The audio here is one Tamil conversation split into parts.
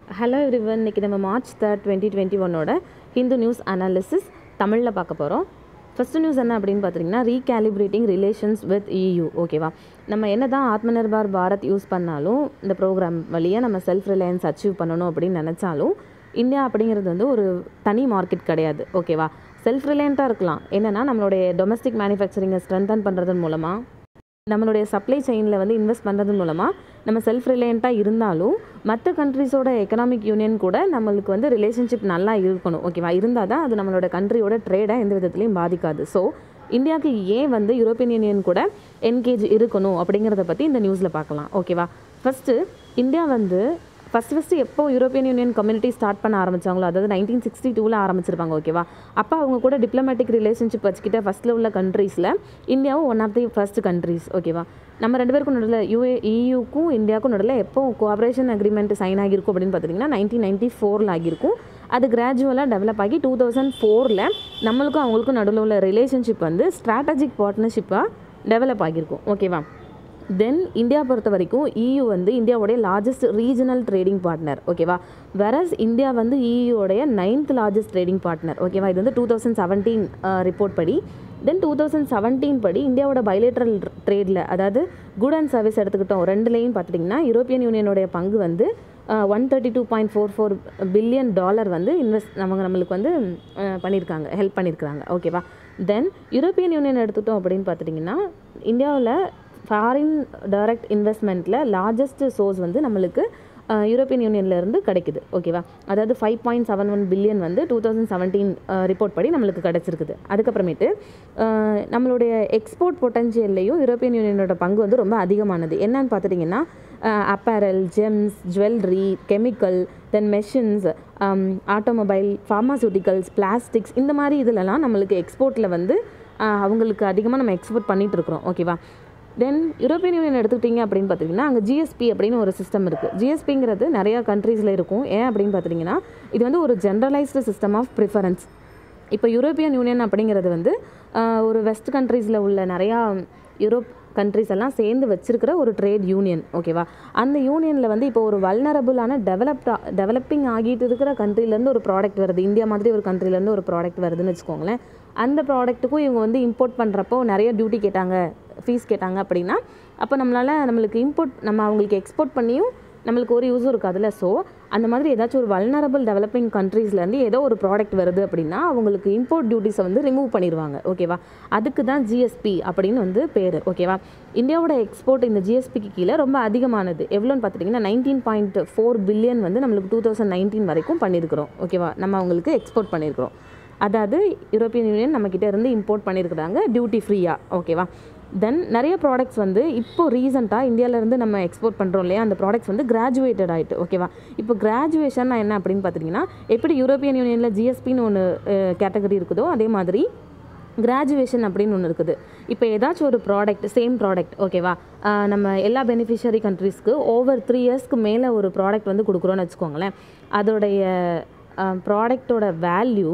ஹலோ எவ்ரிவன் இன்னைக்கு நம்ம மார்ச் தேர்ட் டுவெண்ட்டி டுவெண்ட்டி ஒன்னோட ஹிந்து நியூஸ் அனாலிசிஸ் தமிழில் பார்க்க போகிறோம் ஃபஸ்ட்டு நியூஸ் என்ன அப்படின்னு பார்த்தீங்கன்னா ரீகேலிப்ரேட்டிங் ரிலேஷன்ஸ் வித் EU ஓகேவா நம்ம என்ன தான் ஆத்மநிர்பார் பாரத் யூஸ் பண்ணாலும் இந்த ப்ரோக்ராம் வழியாக நம்ம செல்ஃப் ரிலையன்ஸ் அச்சீவ் பண்ணணும் அப்படின்னு நினச்சாலும் இந்தியா அப்படிங்கிறது வந்து ஒரு தனி மார்க்கெட் கிடையாது ஓகேவா செல்ஃப் ரிலையண்ட்டாக இருக்கலாம் என்னென்னா நம்மளுடைய டொமஸ்டிக் மேனுஃபேக்சரிங்கை ஸ்ட்ரென்தன் பண்ணுறதன் மூலமாக நம்மளுடைய சப்ளை செயினில் வந்து இன்வெஸ்ட் பண்ணுறது மூலமாக நம்ம செல்ஃப் ரிலையண்ட்டாக இருந்தாலும் மற்ற கண்ட்ரிஸோட எக்கனாமிக் யூனியன் கூட நம்மளுக்கு வந்து ரிலேஷன்ஷிப் நல்லா இருக்கணும் ஓகேவா இருந்தால் தான் அது நம்மளோட கண்ட்ரியோட ட்ரேடை எந்த விதத்துலையும் பாதிக்காது ஸோ இந்தியாவுக்கு ஏன் வந்து யூரோப்பியன் யூனியன் கூட என்கேஜ் இருக்கணும் அப்படிங்கிறத பற்றி இந்த நியூஸில் பார்க்கலாம் ஓகேவா ஃபஸ்ட்டு இந்தியா வந்து ஃபஸ்ட்டு ஃபஸ்ட்டு எப்போ யூரோப்பியன் யூனியன் கம்யூனிட்டி ஸ்டார்ட் பண்ண ஆரம்பிச்சாங்களோ அதாவது நைன்டீன் சிக்ஸ்டி டூவில் ஆரம்பிச்சிருப்பாங்க ஓகேவா அப்போ அவங்க கூட டிப்ளமேட்டிக் ரிலேஷன்ஷிப் வச்சுக்கிட்ட ஃபஸ்ட்டில் உள்ள கண்ட்ரீஸில் இந்தியாவும் one of the first countries ஓகேவா நம்ம ரெண்டு பேருக்கும் நடுவில் யூஏ இயூக்கும் இந்தியாவுக்கும் நடுவில் எப்போ கோஆப்ரேஷன் அக்ரிமெண்ட் சைன் ஆகியிருக்கும் அப்படின்னு பார்த்தீங்கன்னா நைன்டீன் நைன்ட்டி ஃபோரில் ஆகியிருக்கும் அது கிராஜுவலாக டெவலப் ஆகி டூ தௌசண்ட் ஃபோரில் நம்மளுக்கும் அவங்களுக்கும் நடுவில் உள்ள ரிலேஷன்ஷிப் வந்து ஸ்ட்ராட்டஜிக் பார்ட்னர்ஷிப்பாக டெவலப் ஆகியிருக்கும் ஓகேவா தென் இந்தியா பொறுத்த வரைக்கும் EU வந்து இந்தியாவுடைய லார்ஜஸ்ட் ரீஜனல் ட்ரேடிங் பார்ட்னர் ஓகேவா வெரஸ் இந்தியா வந்து EUடைய நைன்த் லார்ஜஸ்ட் ட்ரேடிங் பார்ட்னர் ஓகேவா இது வந்து டூ தௌசண்ட் செவன்டீன் ரிப்போர்ட் படி தென் டூ தௌசண்ட் செவன்டீன் படி இந்தியாவோட பைலேட்ரல் ட்ரேடில் அதாவது குட் அண்ட் சர்வீஸ் எடுத்துக்கிட்டோம் ரெண்டுலேயும் பார்த்துட்டிங்கன்னா யூரோப்பியன் யூனியனுடைய பங்கு வந்து one thirty two point four four billion dollar வந்து இன்வெஸ்ட் அவங்க நம்மளுக்கு வந்து அஹ், பண்ணியிருக்காங்க ஹெல்ப் பண்ணியிருக்காங்க ஓகேவா தென் யூரோப்பியன் யூனியன் எடுத்துட்டோம் அப்படின்னு பார்த்துட்டிங்கன்னா இந்தியாவில் ஃபாரின் டைரக்ட் இன்வெஸ்ட்மெண்ட்டில் லார்ஜஸ்ட் சோர்ஸ் வந்து நம்மளுக்கு அஹ், யூரோப்பியன் யூனியன்ல இருந்து கிடைக்குது ஓகேவா அதாவது five point seven one billion வந்து டூ தௌசண்ட் செவன்டீன் ரிப்போர்ட் படி நம்மளுக்கு கிடச்சிருக்குது அதுக்கப்புறமேட்டு அஹ், நம்மளுடைய எக்ஸ்போர்ட் பொட்டன்ஷியல்லையும் யூரோப்பியன் யூனியனோட பங்கு வந்து ரொம்ப அதிகமானது என்னன்னு பார்த்துட்டிங்கன்னா apparel gems jewellery chemical then machines automobile pharmaceuticals plastics இந்த மாதிரி இதிலலாம் நம்மளுக்கு எக்ஸ்போர்ட்டில் வந்து அஹ், அவங்களுக்கு அதிகமாக நம்ம எக்ஸ்போர்ட் பண்ணிட்டு இருக்கிறோம் ஓகேவா தென் யூரோப்பியன் யூனியன் எடுத்துக்கிட்டிங்க அப்படின்னு பார்த்தீங்கன்னா அங்கே ஜிஎஸ்பி அப்படின்னு ஒரு சிஸ்டம் இருக்குது ஜிஎஸ்பிங்கிறது நிறையா கண்ட்ரீஸில் இருக்கும் ஏன் அப்படின்னு பார்த்தீங்கன்னா இது வந்து ஒரு ஜென்ரலைஸ்டு சிஸ்டம் ஆஃப் ப்ரிஃபரன்ஸ் இப்போ யூரோப்பியன் யூனியன் அப்படிங்கிறது வந்து ஆஹ், ஒரு வெஸ்ட் கண்ட்ரீஸில் உள்ள நிறையா யூரோப் கண்ட்ரிஸ் எல்லாம் சேர்ந்து வச்சிருக்கிற ஒரு ட்ரேட் யூனியன் ஓகேவா அந்த யூனியனில் வந்து இப்போ ஒரு வல்னரபுளான டெவலப்டா டெவலப்பிங் ஆகிட்டு இருக்கிற கண்ட்ரிலேருந்து ஒரு ப்ராடக்ட் வருது இந்தியா மாதிரி ஒரு கண்ட்ரிலேருந்து ஒரு ப்ராடக்ட் வருதுன்னு வச்சுக்கோங்களேன் அந்த ப்ராடக்ட்டுக்கும் இவங்க வந்து இம்போர்ட் பண்ணுறப்போ நிறைய டியூட்டி கேட்டாங்க ஃபீஸ் கேட்டாங்க அப்படின்னா அப்போ நம்மளால் நம்மளுக்கு இம்போர்ட் நம்ம அவங்களுக்கு எக்ஸ்போர்ட் பண்ணியும் நம்மளுக்கு ஒரு யூஸும் இருக்காதுல்ல ஸோ அந்த மாதிரி ஏதாச்சும் ஒரு வல்னரபிள் டெவலப்பிங் கண்ட்ரீஸ்லேருந்து ஏதோ ஒரு ப்ராடக்ட் வருது அப்படின்னா அவங்களுக்கு இம்போர்ட் டியூட்டிஸை வந்து ரிமூவ் பண்ணிடுவாங்க ஓகேவா அதுக்கு தான் ஜிஎஸ்பி அப்படின்னு வந்து பேர் ஓகேவா இந்தியாவோட எக்ஸ்போர்ட் இந்த ஜிஎஸ்பிக்கு கீழே ரொம்ப அதிகமானது எவ்வளோன்னு பார்த்துட்டிங்கன்னா நைன்டீன் பாயிண்ட் ஃபோர் பில்லியன் வந்து நம்மளுக்கு டூ தௌசண்ட் நைன்டீன் வரைக்கும் பண்ணியிருக்கிறோம் ஓகேவா நம்ம அவங்களுக்கு எக்ஸ்போர்ட் பண்ணியிருக்கிறோம் அதாவது யூரோப்பியன் யூனியன் நம்மக்கிட்ட இருந்து இம்போர்ட் பண்ணியிருக்கிறாங்க டியூட்டி ஃப்ரீயாக ஓகேவா தென் நிறைய ப்ராடக்ட்ஸ் வந்து இப்போ ரீசெண்டாக இந்தியாவிலேருந்து நம்ம எக்ஸ்போர்ட் பண்ணுறோம் இல்லையா அந்த ப்ராடக்ட்ஸ் வந்து கிராஜுவேட்டட் ஆகிட்டு ஓகேவா இப்போ கிராஜுவேஷன் என்ன அப்படின்னு பார்த்தீங்கன்னா எப்படி யூரோப்பியன் யூனியனில் ஜிஎஸ்பின்னு ஒன்று கேட்டகரி இருக்குதோ அதே மாதிரி கிராஜுவேஷன் அப்படின்னு ஒன்று இருக்குது இப்போ ஏதாச்சும் ஒரு ப்ராடக்ட் சேம் ப்ராடக்ட் ஓகேவா ஆஹ் நம்ம எல்லா பெனிஃபிஷியரி கண்ட்ரீஸ்க்கு ஓவர் த்ரீ இயர்ஸ்க்கு மேலே ஒரு ப்ராடக்ட் வந்து கொடுக்குறோன்னு வச்சுக்கோங்களேன் அதோடைய ப்ராடக்டோட வேல்யூ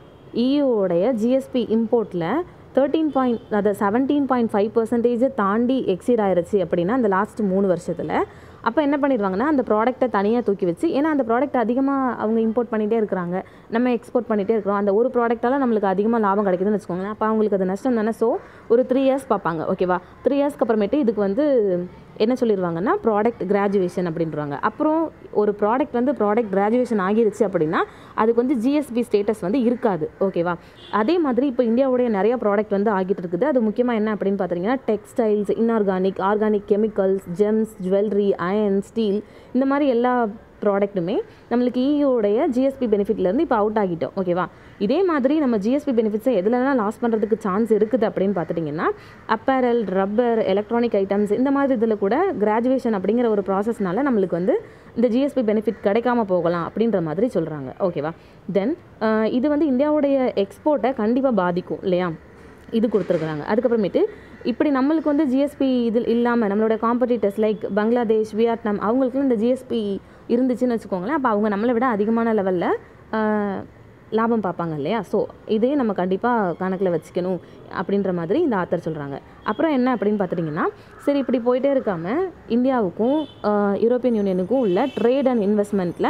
இயூவோடைய ஜிஎஸ்பி இம்போர்ட்டில் தேர்ட்டீன் பாயிண்ட் அதை செவன்டீன் பாயிண்ட் ஃபைவ் பர்சன்டேஜை தாண்டி எக்ஸீட் ஆயிருச்சு அப்படின்னா அந்த லாஸ்ட் மூணு வருஷத்தில் அப்போ என்ன பண்ணிடுவாங்கன்னா அந்த ப்ராடக்ட்டை தனியாக தூக்கி வச்சு ஏன்னா அந்த ப்ராடக்ட் அதிகமாக அவங்க இம்போர்ட் பண்ணிகிட்டே இருக்கிறாங்க நம்ம எக்ஸ்போர்ட் பண்ணிகிட்டே இருக்கிறோம் அந்த ஒரு ப்ராடக்ட்டால் நம்மளுக்கு அதிகமாக லாபம் கிடைக்குதுன்னு வச்சுக்கோங்களேன் அப்போ அவங்களுக்கு அது நஷ்டம் தானே ஸோ ஒரு த்ரீ இயர்ஸ் பார்ப்பாங்க ஓகேவா த்ரீ இயர்ஸ்க்கு அப்புறமேட்டு இதுக்கு வந்து என்ன சொல்லிடுவாங்கன்னா ப்ராடக்ட் கிராஜுவேஷன் அப்படின்றாங்க அப்புறம் ஒரு ப்ராடக்ட் வந்து ப்ராடக்ட் கிராஜுவேஷன் ஆகிருச்சு அப்படின்னா அதுக்கு வந்து ஜிஎஸ்பி ஸ்டேட்டஸ் வந்து இருக்காது ஓகேவா அதே மாதிரி இப்போ இந்தியாவுடைய நிறைய ப்ராடக்ட் வந்து ஆகிட்டு இருக்குது அது முக்கியமாக என்ன அப்படின்னு பார்த்தீங்கன்னா textiles inorganic organic chemicals gems jewellery iron steel இந்த மாதிரி எல்லா ப்ராடக்ட்டுமே நம்மளுக்கு இயோடைய ஜிஎஸ்பி பெனிஃபிட்லேருந்து இப்போ அவுட் ஆகிட்டோம் ஓகேவா இதே மாதிரி நம்ம ஜிஎஸ்பி பெனிஃபிட்ஸை எதுலலாம் லாஸ் பண்ணுறதுக்கு சான்ஸ் இருக்குது அப்படின்னு பார்த்துட்டிங்கன்னா அப்பேரல் ரப்பர் எலக்ட்ரானிக் ஐட்டம்ஸ் இந்த மாதிரி இதில் கூட கிராஜுவேஷன் அப்படிங்கிற ஒரு ப்ராசஸ்னால நம்மளுக்கு வந்து இந்த ஜிஎஸ்பி பெனிஃபிட் கிடைக்காம போகலாம் அப்படின்ற மாதிரி சொல்கிறாங்க ஓகேவா தென் இது வந்து இந்தியாவுடைய எக்ஸ்போர்ட்டை கண்டிப்பாக பாதிக்கும் இல்லையா இது கொடுத்துருக்குறாங்க அதுக்கப்புறமேட்டு இப்படி நம்மளுக்கு வந்து ஜிஎஸ்பி இதில் இல்லாமல் நம்மளோட காம்படிட்டர்ஸ் லைக் பங்களாதேஷ் வியட்நாம் அவங்களுக்குலாம் இந்த ஜிஎஸ்பி இருந்துச்சுன்னு வச்சுக்கோங்களேன் அப்போ அவங்க நம்மளை விட அதிகமான லெவலில் லாபம் பார்ப்பாங்க இல்லையா ஸோ இதே நம்ம கண்டிப்பாக கணக்கில் வச்சுக்கணும் அப்படின்ற மாதிரி இந்த ஆத்தர் சொல்கிறாங்க அப்புறம் என்ன அப்படின்னு பார்த்துட்டிங்கன்னா சரி இப்படி போயிட்டே இருக்காமல் இந்தியாவுக்கும் ஆஹ், யூரோப்பியன் யூனியனுக்கும் உள்ள ட்ரேட் அண்ட் இன்வெஸ்ட்மெண்ட்டில்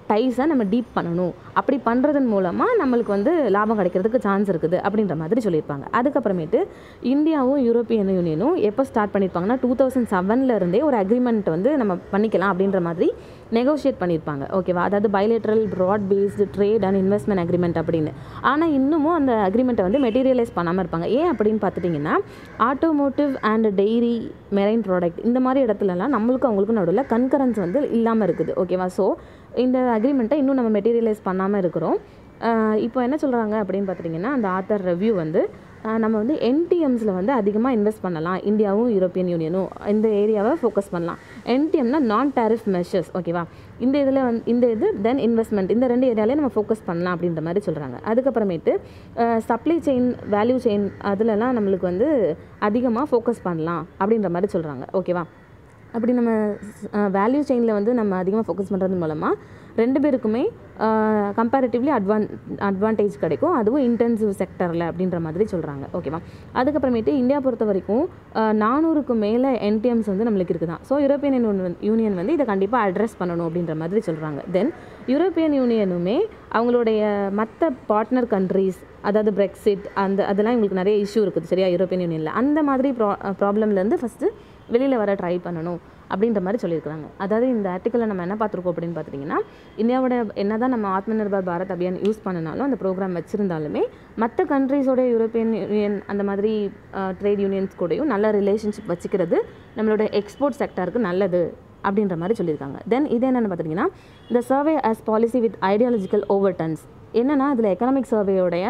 டைஸை நம்ம டீப் பண்ணணும் அப்படி பண்ணுறதன் மூலமாக நம்மளுக்கு வந்து லாபம் கிடைக்கிறதுக்கு சான்ஸ் இருக்குது அப்படின்ற மாதிரி சொல்லியிருப்பாங்க அதுக்கப்புறமேட்டு இந்தியாவும் யூரோப்பியன் யூனியனும் எப்போ ஸ்டார்ட் பண்ணியிருப்பாங்கன்னா டூ தௌசண்ட் செவனில் இருந்தே ஒரு அக்ரிமெண்ட் வந்து நம்ம பண்ணிக்கலாம் அப்படின்ற மாதிரி நெகோஷியேட் பண்ணியிருப்பாங்க ஓகேவா அதாவது bilateral broad based trade and investment agreement அப்படின்னு ஆனால் இன்னமும் அந்த அக்ரிமெண்ட்டை வந்து மெட்டீரியலைஸ் பண்ணாமல் இருப்பாங்க ஏன் அப்படின்னு பார்த்துட்டிங்கன்னா automotive and dairy marine product இந்த மாதிரி இடத்துலலாம் நம்மளுக்கும் அவங்களுக்கும் நடுவில் கன்கரன்ஸ் வந்து இல்லாமல் இருக்குது ஓகேவா ஸோ இந்த அக்ரிமெண்ட்டை இன்னும் நம்ம மெட்டீரியலைஸ் பண்ணாமல் இருக்கிறோம் ஆஹ் இப்போ என்ன சொல்கிறாங்க அப்படின்னு பார்த்துட்டிங்கன்னா அந்த ஆத்தர் ரிவ்யூ வந்து ஆஹ் நம்ம வந்து என்டிஎம்ஸில் வந்து அதிகமாக இன்வெஸ்ட் பண்ணலாம் இந்தியாவும் யூரோப்பியன் யூனியனும் இந்த ஏரியாவை ஃபோக்கஸ் பண்ணலாம் என்டிஎம்னா நான் டேரிஃப் மெஷர்ஸ் ஓகேவா இந்த இதில் வந்து இந்த இது தென் இன்வெஸ்ட்மெண்ட் இந்த ரெண்டு ஏரியாலே நம்ம ஃபோக்கஸ் பண்ணலாம் அப்படின்ற மாதிரி சொல்கிறாங்க அதுக்கப்புறமேட்டு சப்ளை செயின் வேல்யூ செயின் அதுலலாம் நம்மளுக்கு வந்து அதிகமாக ஃபோக்கஸ் பண்ணலாம் அப்படின்ற மாதிரி சொல்கிறாங்க ஓகேவா அப்படி நம்ம வேல்யூ செயினில் வந்து நம்ம அதிகமாக ஃபோக்கஸ் பண்ணுறது மூலமாக ரெண்டு பேருக்குமே கம்பேரிட்டிவ்லி அட்வான் அட்வான்டேஜ் கிடைக்கும் அதுவும் இன்டென்சிவ் செக்டரில் அப்படின்ற மாதிரி சொல்கிறாங்க ஓகேவா அதுக்கப்புறமேட்டு இந்தியா பொறுத்த வரைக்கும் நானூறுக்கு மேலே என்டிஎம்ஸ் வந்து நம்மளுக்கு இருக்குதான் ஸோ யூரோப்பியன் யூனியன் யூனியன் வந்து இதை கண்டிப்பாக அட்ரஸ் பண்ணணும் அப்படின்ற மாதிரி சொல்கிறாங்க தென் யூரோப்பியன் யூனியனுமே அவங்களுடைய மற்ற பார்ட்னர் கண்ட்ரீஸ் அதாவது பிரெக்சிட் அந்த அதெல்லாம் இவங்களுக்கு நிறைய இஷ்யூ இருக்குது சரியா யூரோப்பியன் யூனியனில் அந்த மாதிரி ப்ரா ப்ராப்ளம்லேருந்து ஃபஸ்ட்டு வெளியில் வர ட்ரை பண்ணணும் அப்படின்ற மாதிரி சொல்லியிருக்கிறாங்க அதாவது இந்த ஆர்டிக்கலில் நம்ம என்ன பார்த்துருக்கோம் அப்படின்னு பார்த்துட்டிங்கன்னா இந்தியாவோட என்ன தான் நம்ம ஆத்ம நிர்பர் பாரத் அபியான் யூஸ் பண்ணினாலும் அந்த ப்ரோக்ராம் வச்சுருந்தாலுமே மற்ற கண்ட்ரீஸோட யூரோப்பியன் யூனியன் அந்த மாதிரி ட்ரேட் யூனியன்ஸ் கூடயும் நல்ல ரிலேஷன்ஷிப் வச்சுக்கிறது நம்மளோட எக்ஸ்போர்ட் செக்டருக்கு நல்லது அப்படின்ற மாதிரி சொல்லியிருக்காங்க தென் இது என்னென்னு பார்த்துட்டிங்கன்னா இந்த survey as policy with ideological overtones என்னென்னா இதில் எக்கனாமிக் சர்வேயோடைய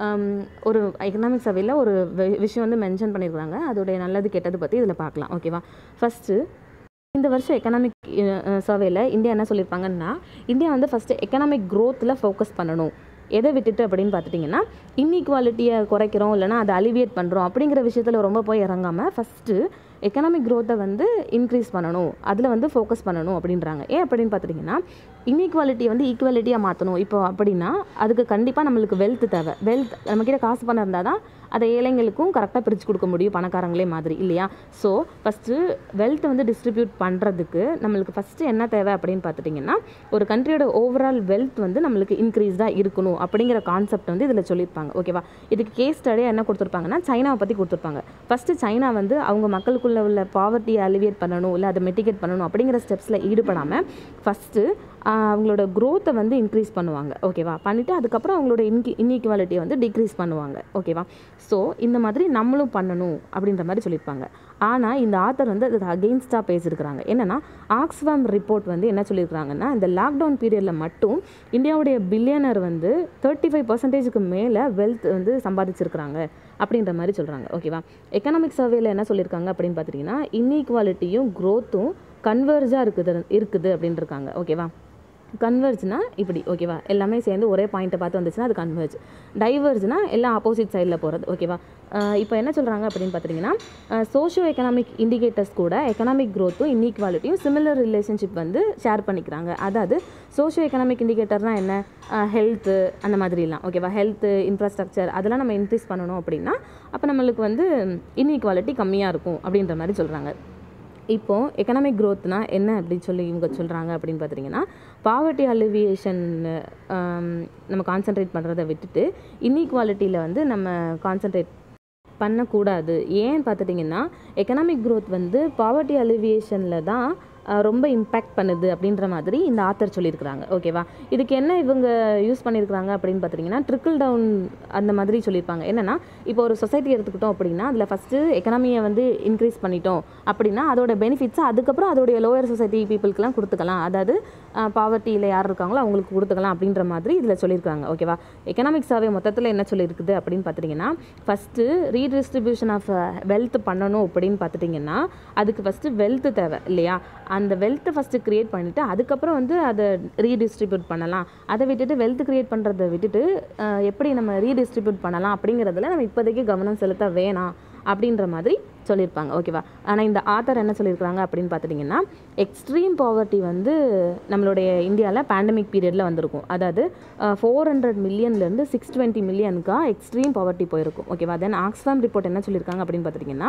ஒரு எக்கனாமிக் சர்வேல ஒரு வி- விஷயம் வந்து மென்ஷன் பண்ணியிருக்காங்க அதோடைய நல்லது கெட்டது பற்றி இதில் பார்க்கலாம் ஓகேவா ஃபஸ்ட்டு இந்த வருஷம் எக்கனாமிக் சர்வேல இந்தியா என்ன சொல்லியிருப்பாங்கன்னா இந்தியா வந்து ஃபஸ்ட்டு எக்கனாமிக் க்ரோத்தில் ஃபோக்கஸ் பண்ணணும் எதை விட்டுட்டு அப்படின்னு பார்த்துட்டிங்கன்னா இன்இக்வாலிட்டியை குறைக்கிறோம் இல்லைனா அதை அலிவியேட் பண்ணுறோம் அப்படிங்கிற விஷயத்தில் ரொம்ப போய் இறங்காமல் ஃபஸ்ட்டு எக்கனாமிக் க்ரோத்தை வந்து இன்க்ரீஸ் பண்ணணும் அதில் வந்து ஃபோக்கஸ் பண்ணணும் அப்படின்றாங்க ஏன் அப்படின்னு பார்த்துட்டிங்கன்னா இன்இக்வாலிட்டியை வந்து ஈக்குவாலிட்டியாக மாற்றணும் இப்போ அப்படின்னா அதுக்கு கண்டிப்பாக நம்மளுக்கு வெல்த் தேவை வெல்த் நம்மக்கிட்ட காசு பணம் இருந்தால் தான் அதை ஏழைங்களுக்கும் கரெக்டாக பிரித்து கொடுக்க முடியும் பணக்காரங்களே மாதிரி இல்லையா ஸோ ஃபஸ்ட்டு வெல்த்தை வந்து டிஸ்ட்ரிபியூட் பண்ணுறதுக்கு நம்மளுக்கு ஃபஸ்ட்டு என்ன தேவை அப்படின்னு பார்த்துட்டிங்கன்னா ஒரு கண்ட்ரியோட ஓவரால் வெல்த் வந்து நம்மளுக்கு இன்க்ரீஸ்டாக இருக்கணும் அப்படிங்கிற கான்செப்ட் வந்து இதில் சொல்லியிருப்பாங்க ஓகேவா இதுக்கு கேஸ் ஸ்டடியாக என்ன கொடுத்துருப்பாங்கன்னா சைனாவை பற்றி கொடுத்துருப்பாங்க ஃபஸ்ட்டு சைனா வந்து அவங்க மக்களுக்குள்ள உள்ள பாவர்ட்டியை அலிவியேட் பண்ணணும் இல்லை அதை மெட்டிகேட் பண்ணணும் அப்படிங்கிற ஸ்டெப்ஸில் ஈடுபடாமல் ஃபஸ்ட்டு அவங்களோட க்ரோத்தை வந்து இன்க்ரீஸ் பண்ணுவாங்க ஓகேவா பண்ணிவிட்டு அதுக்கப்புறம் அவங்களோட இன்கி இன்இக்வாலிட்டியை வந்து டிக்ரீஸ் பண்ணுவாங்க ஓகேவா ஸோ இந்த மாதிரி நம்மளும் பண்ணணும் அப்படின்ற மாதிரி சொல்லியிருப்பாங்க ஆனால் இந்த ஆத்தர் வந்து அது அகெயின்ஸ்டாக பேசியிருக்கிறாங்க என்னென்னா ஆக்ஸ்ஃபாம் ரிப்போர்ட் வந்து என்ன சொல்லியிருக்காங்கன்னா இந்த லாக்டவுன் பீரியடில் மட்டும் இந்தியாவுடைய பில்லியனர் வந்து தேர்ட்டி ஃபைவ் பர்சன்டேஜுக்கு மேலே வெல்த் வந்து சம்பாதிச்சிருக்கிறாங்க அப்படின்ற மாதிரி சொல்கிறாங்க ஓகேவா எக்கனாமிக் சர்வேல என்ன சொல்லியிருக்காங்க அப்படின்னு பார்த்துட்டிங்கன்னா இன்இக்வாலிட்டியும் க்ரோத்தும் கன்வர்ஜாக இருக்குது இருக்குது அப்படின்னு இருக்காங்க ஓகேவா கன்வெர்ஜ்னா இப்படி ஓகேவா எல்லாமே சேர்ந்து ஒரே பாயிண்ட்டை பார்த்து வந்துச்சுன்னா அது கன்வெர்ஜ் டைவர்ஜ்னா எல்லாம் ஆப்போசிட் சைடில் போகிறது ஓகேவா இப்போ என்ன சொல்கிறாங்க அப்படின்னு பார்த்துட்டிங்கன்னா சோஷியோ எக்கனாமிக் இண்டிகேட்டர்ஸ் கூட எக்கனாமிக் க்ரோத்தும் இன்இக்வாலிட்டியும் சிமிலர் ரிலேஷன்ஷிப் வந்து ஷேர் பண்ணிக்கிறாங்க அதாவது சோஷியோ எக்கனாமிக் இண்டிகேட்டர்னால் என்ன ஹெல்த்து அந்த மாதிரிலாம் ஓகேவா ஹெல்த்து இன்ஃப்ராஸ்ட்ரக்சர் அதெல்லாம் நம்ம இன்க்ரீஸ் பண்ணணும் அப்படின்னா அப்போ நம்மளுக்கு வந்து இன்இக்வாலிட்டி கம்மியாக இருக்கும் அப்படின்ற மாதிரி சொல்கிறாங்க இப்போது எக்கனாமிக் க்ரோத்னா என்ன அப்படின்னு சொல்லி இவங்க சொல்கிறாங்க அப்படின்னு பார்த்துட்டிங்கன்னா பாவர்ட்டி அலிவியேஷன் நம்ம கான்சென்ட்ரேட் பண்ணுறதை விட்டுட்டு இன்இக்வாலிட்டியில் வந்து நம்ம கான்சென்ட்ரேட் பண்ணக்கூடாது ஏன் பார்த்துட்டிங்கன்னா எக்கனாமிக் growth வந்து பாவர்ட்டி அலிவியேஷனில் தான் அஹ், ரொம்ப இம்பேக்ட் பண்ணுது அப்படின்ற மாதிரி இந்த ஆத்தர் சொல்லியிருக்கிறாங்க ஓகேவா இதுக்கு என்ன இவங்க யூஸ் பண்ணியிருக்கிறாங்க அப்படின்னு பார்த்துட்டிங்கன்னா ட்ரிக்கிள் டவுன் அந்த மாதிரி சொல்லியிருப்பாங்க என்னென்னா இப்போ ஒரு சொசைட்டி எடுத்துக்கிட்டோம் அப்படின்னா அதில் ஃபஸ்ட்டு எக்கனாமியை வந்து இன்க்ரீஸ் பண்ணிட்டோம் அப்படின்னா அதோட பெனிஃபிட்ஸை அதுக்கப்புறம் அதோடைய லோயர் சொசைட்டி பீப்புளுக்குலாம் கொடுத்துக்கலாம் அதாவது பாவர்ட்டியில் யார் இருக்காங்களோ அவங்களுக்கு கொடுத்துக்கலாம் அப்படின்ற மாதிரி இதில் சொல்லியிருக்காங்க ஓகேவா எக்கனாமிக் சர்வே மொத்தத்தில் என்ன சொல்லியிருக்குது அப்படின்னு பார்த்துட்டிங்கன்னா ஃபஸ்ட்டு ரீடிஸ்ட்ரிபியூஷன் ஆஃப் வெல்த் பண்ணணும் அப்படின்னு பார்த்துட்டிங்கன்னா அதுக்கு ஃபஸ்ட்டு வெல்த் தேவை இல்லையா அந்த வெல்த்தை ஃபஸ்ட்டு க்ரியேட் பண்ணிவிட்டு அதுக்கப்புறம் வந்து அதை ரீடிஸ்ட்ரிபியூட் பண்ணலாம் அதை விட்டுட்டு வெல்த் க்ரியேட் பண்ணுறதை விட்டுட்டு அஹ், எப்படி நம்ம ரீடிஸ்ட்ரிபியூட் பண்ணலாம் அப்படிங்கிறதுல நம்ம இப்போதைக்கு கவனம் செலுத்த வேணாம் அப்படின்ற மாதிரி சொல்லியிருப்பாங்க ஓகேவா ஆனால் இந்த ஆத்தர் என்ன சொல்லியிருக்காங்க அப்படின்னு பார்த்துட்டிங்கன்னா எக்ஸ்ட்ரீம் பாவர்ட்டி வந்து நம்மளுடைய இந்தியாவில் பேண்டமிக் பீரியடில் வந்திருக்கும் அதாவது ஃபோர் ஹண்ட்ரட் மில்லியன்லேருந்து சிக்ஸ் டுவெண்ட்டி மில்லியனுக்காக எக்ஸ்ட்ரீம் பாவர்ட்டி போயிருக்கும் ஓகேவா தென் ஆக்ஸ்ஃபாம் ரிப்போர்ட் என்ன சொல்லியிருக்காங்க அப்படின்னு பார்த்துட்டிங்கன்னா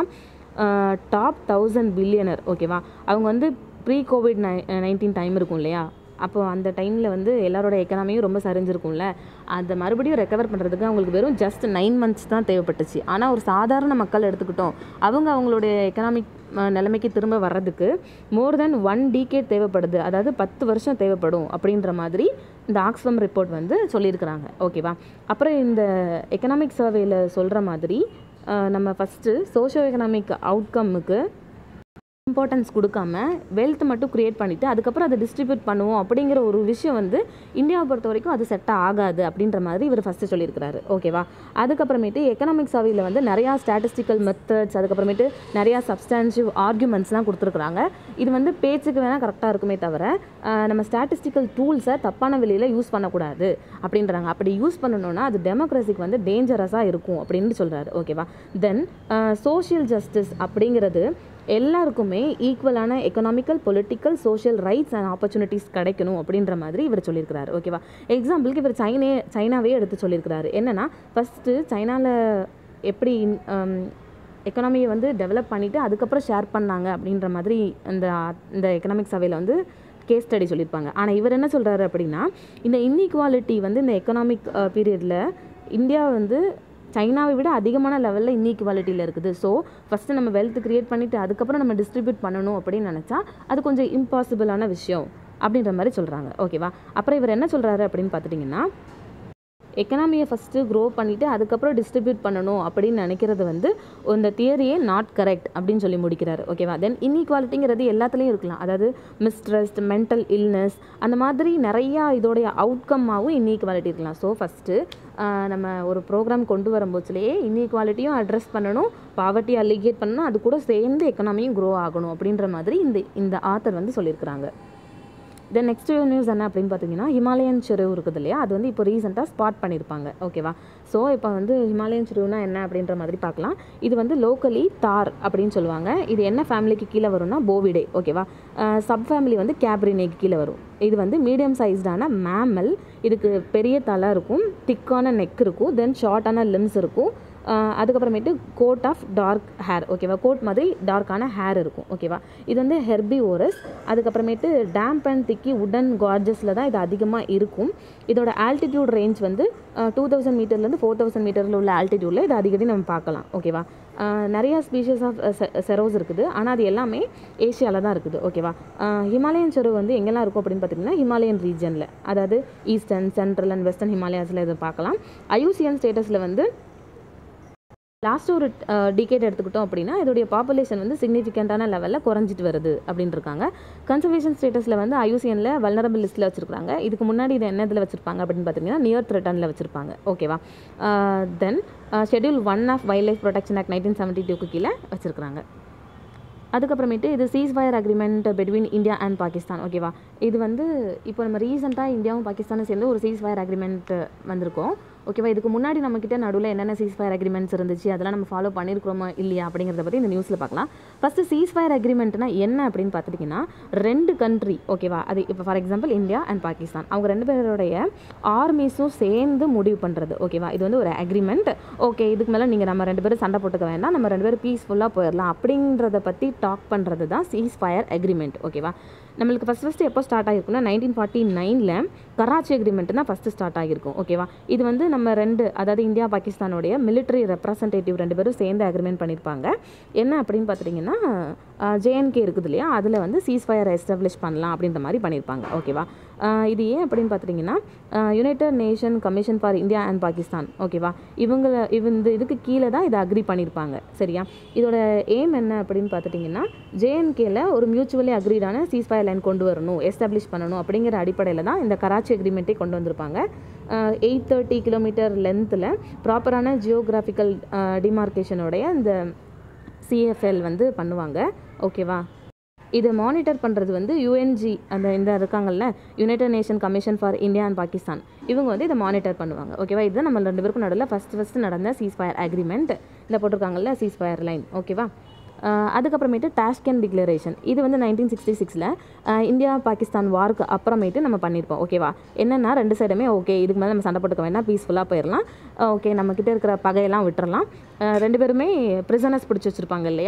டாப் தௌசண்ட் பில்லியனர் ஓகேவா அவங்க வந்து pre COVID nine nineteen time இருக்கும் இல்லையா அப்போ அந்த டைமில் வந்து எல்லாரோட எக்கனாமியும் ரொம்ப சரிஞ்சிருக்கும்ல அதை மறுபடியும் ரெக்கவர் பண்ணுறதுக்கு அவங்களுக்கு வெறும் ஜஸ்ட் நைன் மந்த்ஸ் தான் தேவைப்பட்டுச்சு ஆனால் ஒரு சாதாரண மக்கள் எடுத்துக்கிட்டோம் அவங்க அவங்களுடைய எக்கனாமிக் நிலைமைக்கு திரும்ப வர்றதுக்கு மோர் தென் ஒன் டீகேட் தேவைப்படுது அதாவது பத்து வருஷம் தேவைப்படும் அப்படின்ற மாதிரி இந்த ஆக்ஸ்ஃபம் ரிப்போர்ட் வந்து சொல்லியிருக்கிறாங்க ஓகேவா அப்புறம் இந்த எக்கனாமிக் சர்வேயில் சொல்கிற மாதிரி அஹ், நம்ம ஃபஸ்ட்டு சோஷியோ எக்கனாமிக் அவுட்கம்முக்கு இம்பார்ட்டன்ஸ் கொடுக்காம வெல்த் மட்டும் க்ரியேட் பண்ணிவிட்டு அதுக்கப்புறம் அதை டிஸ்ட்ரிபியூட் பண்ணுவோம் அப்படிங்கிற ஒரு விஷயம் வந்து இந்தியாவை பொறுத்த வரைக்கும் அது செட் ஆகாது அப்படின்ற மாதிரி இவர் ஃபஸ்ட்டு சொல்லியிருக்கிறாரு ஓகேவா அதுக்கப்புறமேட்டு எக்கனாமிக் சர்வேயில் வந்து நிறையா ஸ்டாட்டிஸ்டிக்கல் மெத்தட்ஸ் அதுக்கப்புறமேட்டு நிறையா சப்ஸ்டான்சிவ் ஆர்குமெண்ட்ஸ்லாம் கொடுத்துருக்குறாங்க இது வந்து பேச்சுக்கு வேணால் கரெக்டாக இருக்குமே தவிர ஆஹ், நம்ம ஸ்டாட்டிஸ்டிக்கல் டூல்ஸை தப்பான வழியில் யூஸ் பண்ணக்கூடாது அப்படின்றாங்க அப்படி யூஸ் பண்ணணும்னா அது டெமோக்ரஸிக்கு வந்து டேஞ்சரஸாக இருக்கும் அப்படின்னு சொல்கிறாரு ஓகேவா தென் சோஷியல் ஜஸ்டிஸ் அப்படிங்கிறது எல்லாருக்குமே ஈக்குவலான economical political social rights and opportunities கிடைக்கணும் அப்படின்ற மாதிரி இவர் சொல்லியிருக்கிறாரு ஓகேவா எக்ஸாம்பிளுக்கு இவர் சைனே சைனாவே எடுத்து சொல்லியிருக்கிறாரு என்னென்னா ஃபஸ்ட்டு சைனாவில் எப்படி எக்கனாமியை வந்து டெவலப் பண்ணிவிட்டு அதுக்கப்புறம் ஷேர் பண்ணாங்க அப்படின்ற மாதிரி இந்த இந்த எக்கனாமிக் சர்வேல வந்து கேஸ் ஸ்டடி சொல்லியிருப்பாங்க ஆனால் இவர் என்ன சொல்கிறாரு அப்படின்னா இந்த இன்இக்வாலிட்டி வந்து இந்த எக்கனாமிக் பீரியடில் இந்தியா வந்து சைனாவை விட அதிகமான லெவலில் இன்இக்வாலிட்டியில் இருக்குது ஸோ ஃபஸ்ட்டு நம்ம வெல்த் க்ரியேட் பண்ணிவிட்டு அதுக்கப்புறம் நம்ம டிஸ்ட்ரிபியூட் பண்ணணும் அப்படின்னு நினச்சா அது கொஞ்சம் இம்பாசிபிளான விஷயம் அப்படின்ற மாதிரி சொல்கிறாங்க ஓகேவா அப்புறம் இவர் என்ன சொல்கிறாரு அப்படின்னு பார்த்துட்டிங்கன்னா எக்கனாமியை ஃபஸ்ட்டு க்ரோ பண்ணிவிட்டு அதுக்கப்புறம் டிஸ்ட்ரிபியூட் பண்ணணும் அப்படின்னு நினைக்கிறது வந்து இந்த தியரியே நாட் கரெக்ட் அப்படின்னு சொல்லி முடிக்கிறாரு ஓகேவா தென் இன்இக்வாலிட்டிங்கிறது எல்லாத்துலேயும் இருக்கலாம் அதாவது மிஸ்ட்ரெஸ்ட் மென்டல் இல்னஸ் அந்த மாதிரி நிறையா இதோடைய அவுட்கம்மாகவும் இன்இக்வாலிட்டி இருக்கலாம் ஸோ ஃபஸ்ட்டு நம்ம ஒரு ப்ரோக்ராம் கொண்டு வரும்போதுலேயே இன்இக்வாலிட்டியும் அட்ரஸ் பண்ணணும் பாவர்ட்டி அலிகேட் பண்ணணும் அது கூட சேர்ந்து எக்கனாமியும் க்ரோ ஆகணும் அப்படின்ற மாதிரி இந்த இந்த ஆத்தர் வந்து சொல்லியிருக்கிறாங்க தென் நெக்ஸ்ட் நியூஸ் என்ன அப்படின்னு பார்த்தீங்கன்னா ஹிமாலயன் செருவு இருக்குது இல்லையா அது வந்து இப்போ ரீசெண்டாக ஸ்பாட் பண்ணியிருப்பாங்க ஓகேவா ஸோ இப்போ வந்து ஹிமாலயன் செருவுனா என்ன அப்படின்ற மாதிரி பார்க்கலாம் இது வந்து லோக்கலி தார் அப்படின்னு சொல்லுவாங்க இது என்ன ஃபேமிலிக்கு கீழே வரும்னா போவிடே ஓகேவா சப் ஃபேமிலி வந்து கேப்ரினேக்கு கீழே வரும் இது வந்து மீடியம் சைஸ்டான மேமல் இதுக்கு பெரிய தலை இருக்கும் திக்கான நெக் இருக்கும் தென் ஷார்ட்டான லிம்ஸ் இருக்கும் ஆஹ் அதுக்கப்புறமேட்டு கோட் ஆஃப் டார்க் ஹேர் ஓகேவா கோட் மாதிரி டார்க்கான ஹேர் இருக்கும் ஓகேவா இது வந்து ஹெர்பி ஓரஸ் அதுக்கப்புறமேட்டு டேம்ப் அண்ட் திக்கி உடன் கார்ஜஸில் தான் இது அதிகமாக இருக்கும் இதோட ஆல்டிடியூட் ரேஞ்ச் வந்து டூ தௌசண்ட் மீட்டர்லேருந்து ஃபோர் தௌசண்ட் மீட்டரில் உள்ள ஆல்டிடியூடில் இது அடிக்கடி நம்ம பார்க்கலாம் ஓகேவா ஆஹ் நிறைய ஸ்பீஷஸ் ஆஃப் செரோஸ் இருக்குது ஆனால் அது எல்லாமே ஏஷியாவில் தான் இருக்குது ஓகேவா ஆஹ் ஹிமாலயன் செரோ வந்து எங்கெல்லாம் இருக்கும் அப்படின்னு பார்த்தீங்கன்னா ஹிமாலயன் ரீஜனில் அதாவது ஈஸ்டர்ன் சென்ட்ரல் அண்ட் வெஸ்டர்ன் ஹிமாலயாஸில் இதை பார்க்கலாம் ஐயூசியன் ஸ்டேட்டஸில் வந்து லாஸ்ட் ஒரு டிகேட் எடுத்துக்கிட்டோம் அப்படின்னா இதோடைய பாப்புலேஷன் வந்து சிக்னிஃபிகண்ட்டான லெவலில் குறைஞ்சிட்டு வருது அப்படின்னு இருக்காங்க கன்சர்வேஷன் ஸ்டேட்டஸில் வந்து ஐயூசிஎனில் வல்னரபிள் லிஸ்ட்டில் வச்சுருக்காங்க இதுக்கு முன்னாடி இது என்ன இதில் வச்சுருப்பாங்க அப்படின்னு பார்த்தீங்கன்னா நியர் த்ரெட்டனில் வச்சுருப்பாங்க ஓகேவா then schedule one of wildlife protection act nineteen seventy டூக்கு கீழே வச்சுருக்காங்க அதுக்கப்புறமேட்டு இது ceasefire agreement between India and Pakistan ஓகேவா இது வந்து இப்போ நம்ம ரீசெண்டாக இந்தியாவும் பாகிஸ்தானும் சேர்ந்து ஒரு சீஸ் ஃபயர் அக்ரிமெண்ட் வந்திருக்கோம் ஓகேவா இதுக்கு முன்னாடி நம்மக்கிட்ட நடுவில் என்னென்ன சீஸ் ஃபயர் அக்ரிமெண்ட்ஸ் இருந்துச்சு அதெல்லாம் நம்ம ஃபாலோ பண்ணியிருக்கிறோமா இல்லையா அப்படிங்கிறத பற்றி இந்த நியூஸில் பார்க்கலாம் ஃபஸ்ட்டு சீஸ் ஃபயர் அக்ரிமெண்ட்னா என்ன அப்படின்னு பார்த்துட்டிங்கன்னா ரெண்டு கண்ட்ரி ஓகேவா அது இப்போ for example India and Pakistan அவங்க ரெண்டு பேருடைய ஆர்மிஸும் சேர்ந்து முடிவு பண்ணுறது ஓகேவா இது வந்து ஒரு அக்ரிமெண்ட் ஓகே இதுக்கு மேலே நீங்கள் நம்ம ரெண்டு பேரும் சண்டை போட்டுக்க வேண்டாம் நம்ம ரெண்டு பேரும் பீஸ்ஃபுல்லாக போயிடலாம் அப்படின்றத பற்றி டாக் பண்ணுறது தான் சீஸ் ஃபயர் அக்ரிமெண்ட் ஓகேவா நம்மளுக்கு ஃபஸ்ட் ஃபஸ்ட்டு எப்போ ஸ்டார்ட் ஆகிருக்குன்னா நைன்டீன் ஃபார்ட்டி நைனில் கராச்சி அக்ரிமெண்ட் தான் ஃபஸ்ட்டு ஸ்டார்ட் ஆகிருக்கும் ஓகேவா இது வந்து நம்ம ரெண்டு அதாவது இந்தியா பாகிஸ்தானுடைய மிலிட்ரி ரெப்ரசன்டேட்டிவ் ரெண்டு பேரும் சேர்ந்து அக்ரிமெண்ட் பண்ணியிருப்பாங்க என்ன அப்படின்னு பார்த்துட்டிங்கன்னா ஜேஎன்கே இருக்குது இல்லையா அதில் வந்து சீஸ் ஃபயர் எஸ்டாப்ளிஷ் பண்ணலாம் அப்படின்ற மாதிரி பண்ணியிருப்பாங்க ஓகேவா ஆஹ் இது ஏன் அப்படின்னு பார்த்துட்டிங்கன்னா united nation commission for India and Pakistan ஓகேவா இவங்க இவ இந்த இதுக்கு கீழே தான் இதை அக்ரி பண்ணியிருப்பாங்க சரியா இதோட எய்ம் என்ன அப்படின்னு பார்த்துட்டிங்கன்னா ஜேஎன்கேல ஒரு மியூச்சுவலி அக்ரீடான சீஸ் ஃபயர் லைன் கொண்டு வரணும் எஸ்டாப்ளிஷ் பண்ணணும் அப்படிங்கிற அடிப்படையில் தான் இந்த கராச்சி அக்ரிமெண்ட்டை கொண்டு வந்திருப்பாங்க எயிட் தேர்ட்டி கிலோமீட்டர் லென்த்தில் ப்ராப்பரான ஜியோகிராஃபிக்கல் டிமார்க்கேஷனோடைய இந்த சிஎஃப்எல் வந்து பண்ணுவாங்க ஓகேவா இதை மானிட்டர் பண்ணுறது வந்து யூஎன்ஜி அந்த இந்த இருக்காங்கல்ல united nation commission for India and Pakistan இவங்க வந்து இதை மானிட்டர் பண்ணுவாங்க ஓகேவா இதுதான் நம்ம ரெண்டு பேருக்கும் நடுவில் ஃபஸ்ட் ஃபஸ்ட்டு நடந்த சீஸ் ஃபயர் அக்ரிமெண்ட் இந்த போட்டிருக்காங்கல்ல சீஸ் ஃபயர் லைன் ஓகேவா ஆஹ் அதுக்கப்புறமேட்டு டாஷ்கன் டிக்ளரேஷன் இது வந்து நைன்டீன் சிக்ஸ்டி சிக்ஸில் இந்தியா பாகிஸ்தான் வார்க்கு அப்புறமேட்டு நம்ம பண்ணியிருப்போம் ஓகேவா என்னென்னா ரெண்டு சைடுமே ஓகே இதுக்கு மேலே நம்ம சண்டை போட்டுக்க வேண்டாம் பீஸ்ஃபுல்லாக போயிடலாம் ஓகே நம்மக்கிட்ட இருக்கிற பகையெல்லாம் விட்டுறலாம் ஆஹ் ரெண்டு பேருமே ப்ரிசனர்ஸ் பிடிச்சி வச்சுருப்பாங்க இல்லையா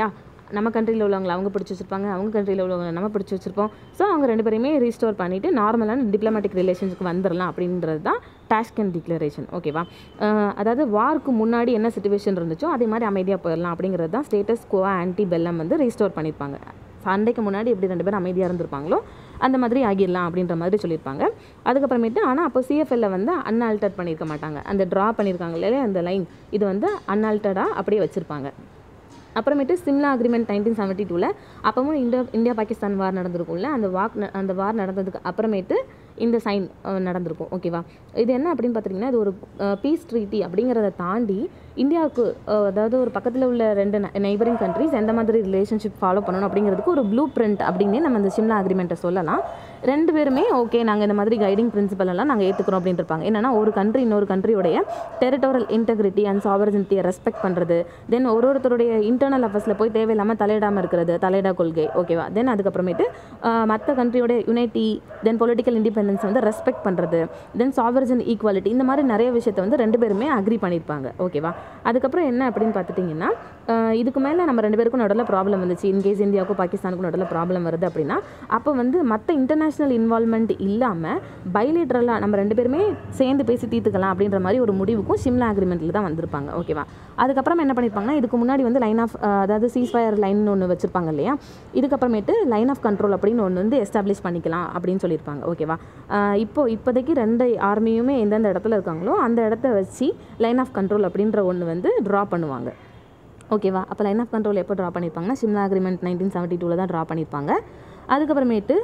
நம்ம கண்ட்ரியில் உள்ளவங்களை அவங்க பிடிச்சி வச்சிருப்பாங்க அவங்க கண்ட்ரியில் உள்ளவங்க நம்ம பிடிச்சி வச்சிருப்போம் ஸோ அவங்க ரெண்டு பேரையுமே ரீஸ்டோர் பண்ணிவிட்டு நார்மலான டிப்ளமேட்டிக் ரிலேஷன்ஸ்க்கு வந்துடலாம் அப்படின்றது தான் டாஷ்கன் டிக்ளரேஷன் ஓகேவா அஹ் அதாவது வார்க்கு முன்னாடி என்ன சுச்சுவேஷன் இருந்துச்சோ அதே மாதிரி அமைதியாக போயிடலாம் அப்படிங்கிறது தான் ஸ்டேட்டஸ் கோவா ஆன்டி பெல்லம் வந்து ரீஸ்டோர் பண்ணியிருப்பாங்க சண்டைக்கு முன்னாடி எப்படி ரெண்டு பேரும் அமைதியாக இருந்திருப்பாங்களோ அந்த மாதிரி ஆகிடலாம் அப்படின்ற மாதிரி சொல்லியிருப்பாங்க அதுக்கப்புறமேட்டு ஆனால் அப்போ சிஎஃப்எல்ல வந்து அன்ஆல்டர் பண்ணியிருக்க மாட்டாங்க அந்த ட்ரா பண்ணியிருக்காங்க இல்லையா அந்த லைன் இது வந்து அன்ஆல்டர்டாக அப்படியே வச்சுருப்பாங்க அப்புறமேட்டு சிம்லா அக்ரிமெண்ட் நைன்டீன் செவன்ட்டி டூவில் அப்பவும் இந்தியா இந்தியா பாகிஸ்தான் வார் நடந்திருக்கும்ல அந்த வாக் ந- அந்த வார் நடந்ததுக்கு அப்புறமேட்டு இந்த சைன் நடந்திருக்கும் ஓகேவா இது என்ன அப்படின்னு பார்த்தீங்கன்னா இது ஒரு பீஸ் ட்ரீட்டி அப்படிங்கிறத தாண்டி இந்தியாவுக்கு அஹ், அதாவது ஒரு பக்கத்தில் உள்ள ரெண்டு நெய்பரிங் கண்ட்ரிஸ் எந்த மாதிரி ரிலேஷன்ஷிப் ஃபாலோ பண்ணணும் அப்படிங்கிறதுக்கு ஒரு ப்ளூ பிரிண்ட் அப்படின்னே நம்ம இந்த சிம்லா அக்ரிமெண்ட்டை சொல்லலாம் ரெண்டு பேருமே ஓகே நாங்கள் இந்த மாதிரி கைடிங் பிரின்சிபல் எல்லாம் நாங்கள் ஏற்றுக்கிறோம் அப்படின்னு இருப்பாங்க என்னன்னா ஒரு கண்ட்ரி இன்னொரு கண்ட்ரியோடைய டெரிட்டோரல் இன்டெகிரிட்டி அண்ட் சாவரனிட்டியை ரெஸ்பெக்ட் பண்ணுறது தென் ஒரு ஒருத்தருடைய இன்டர்னல் அஃபேர்ஸில் போய் தேவையில்லாமல் தலையிடாமல் இருக்கிறது தலையிடா கொள்கை ஓகேவா தென் அதுக்கப்புறமேட்டு மற்ற கண்ட்ரியோட யுனைட்டி தென் பொலிட்டிக்கல் இண்டிபெண்டன்ஸ் வந்து ரெஸ்பெக்ட் பண்ணுறது தென் சாவரஜன் ஈக்குவாலிட்டி இந்த மாதிரி நிறைய விஷயத்தை வந்து ரெண்டு பேருமே அக்ரி பண்ணியிருப்பாங்க ஓகேவா அதுக்கப்புறம் என்ன அப்படின்னு பார்த்துட்டிங்கன்னா ஆஹ் இதுக்கு மேலே நம்ம ரெண்டு பேருக்கும் நடுவில் ப்ராப்ளம் வந்துச்சு இன்கேஸ் இந்தியாவுக்கும் பாகிஸ்தானுக்கும் நடுவில் ப்ராப்ளம் வருது அப்படின்னா அப்போ வந்து மற்ற இன்டர்நேஷ்னல் இன்வால்மெண்ட் இல்லாமல் பைலேட்ரலாக நம்ம ரெண்டு பேருமே சேர்ந்து பேசி தீர்த்துக்கலாம் அப்படின்ற மாதிரி ஒரு முடிவுக்கும் சிம்லா அக்ரிமெண்ட்டில் தான் வந்திருப்பாங்க ஓகேவா அதுக்கப்புறம் என்ன பண்ணியிருப்பாங்கன்னா இதுக்கு முன்னாடி வந்து லைன் ஆஃப் அதாவது சீஸ்ஃபயர் லைன் ஒன்று வச்சுருப்பாங்க இல்லையா இதுக்கப்புறமேட்டு லைன் ஆஃப் கண்ட்ரோல் அப்படின்னு ஒன்று வந்து எஸ்டாப்ளிஷ் பண்ணிக்கலாம் அப்படின்னு சொல்லியிருப்பாங்க ஓகேவா ஆஹ் இப்போ இப்போதைக்கு ரெண்டு ஆர்மியுமே எந்தெந்த இடத்துல இருக்காங்களோ அந்த இடத்த வச்சு லைன் ஆஃப் கண்ட்ரோல் அப்படின்ற ஒன்று வந்து ட்ரா பண்ணுவாங்க ஓகேவா அப்போ லைன் ஆஃப் கண்ட்ரோல் எப்போ ட்ரா பண்ணியிருப்பாங்கன்னா சிம்லா அக்ரிமெண்ட் நைன்டீன் செவன்ட்டி டூவில் தான் ட்ரா பண்ணியிருப்பாங்க அதுக்கப்புறமேட்டு